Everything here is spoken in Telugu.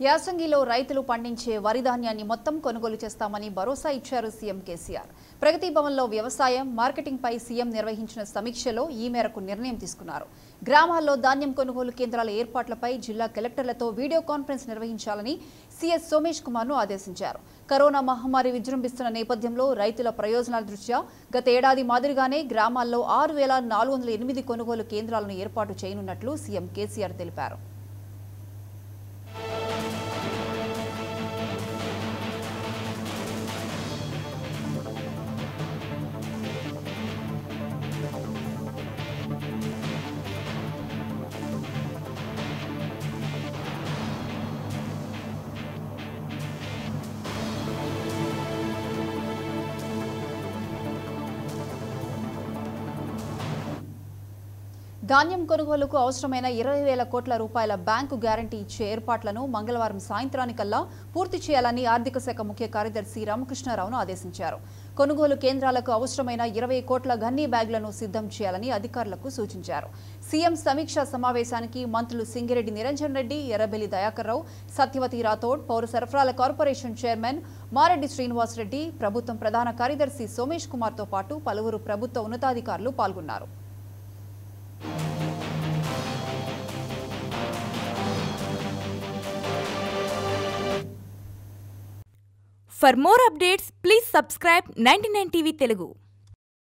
యాసంగిలో రైతులు పండించే వరి ధాన్యాన్ని మొత్తం కొనుగోలు చేస్తామని భరోసా ఇచ్చారు సీఎం కేసీఆర్ ప్రగతి భవన్లో వ్యవసాయం మార్కెటింగ్పై సీఎం నిర్వహించిన సమీక్షలో ఈ మేరకు నిర్ణయం తీసుకున్నారు గ్రామాల్లో ధాన్యం కొనుగోలు కేంద్రాల ఏర్పాట్లపై జిల్లా కలెక్టర్లతో వీడియో కాన్ఫరెన్స్ నిర్వహించాలని సీఎస్ సోమేష్ కుమార్ను ఆదేశించారు కరోనా మహమ్మారి విజృంభిస్తున్న నేపథ్యంలో రైతుల ప్రయోజనాల దృష్ట్యా గత ఏడాది మాదిరిగానే గ్రామాల్లో ఆరు వేల నాలుగు వందల ఎనిమిది కొనుగోలు కేంద్రాలను ఏర్పాటు చేయనున్నట్లు సీఎం కేసీఆర్ తెలిపారు ధాన్యం కొనుగోలుకు అవసరమైన ఇరవై వేల కోట్ల రూపాయల బ్యాంకు గ్యారంటీ ఇచ్చే ఏర్పాట్లను మంగళవారం సాయంత్రానికల్లా పూర్తి చేయాలని ఆర్థిక శాఖ ముఖ్య కార్యదర్శి రామకృష్ణారావును ఆదేశించారు కొనుగోలు కేంద్రాలకు అవసరమైన ఇరవై కోట్ల గన్నీ బ్యాగులను సిద్ధం చేయాలని అధికారులకు సూచించారు సీఎం సమీక్షా సమావేశానికి మంత్రులు సింగిరెడ్డి నిరంజన్ రెడ్డి ఎర్రబెల్లి దయాకర్ రావు సత్యవతి రాథోడ్ పౌర సరఫరాల కార్పొరేషన్ చైర్మన్ మారెడ్డి శ్రీనివాస్ రెడ్డి ప్రభుత్వం ప్రధాన కార్యదర్శి సోమేష్ కుమార్తో పాటు పలువురు ప్రభుత్వ ఉన్నతాధికారులు పాల్గొన్నారు For more updates, please subscribe 99 TV Telugu.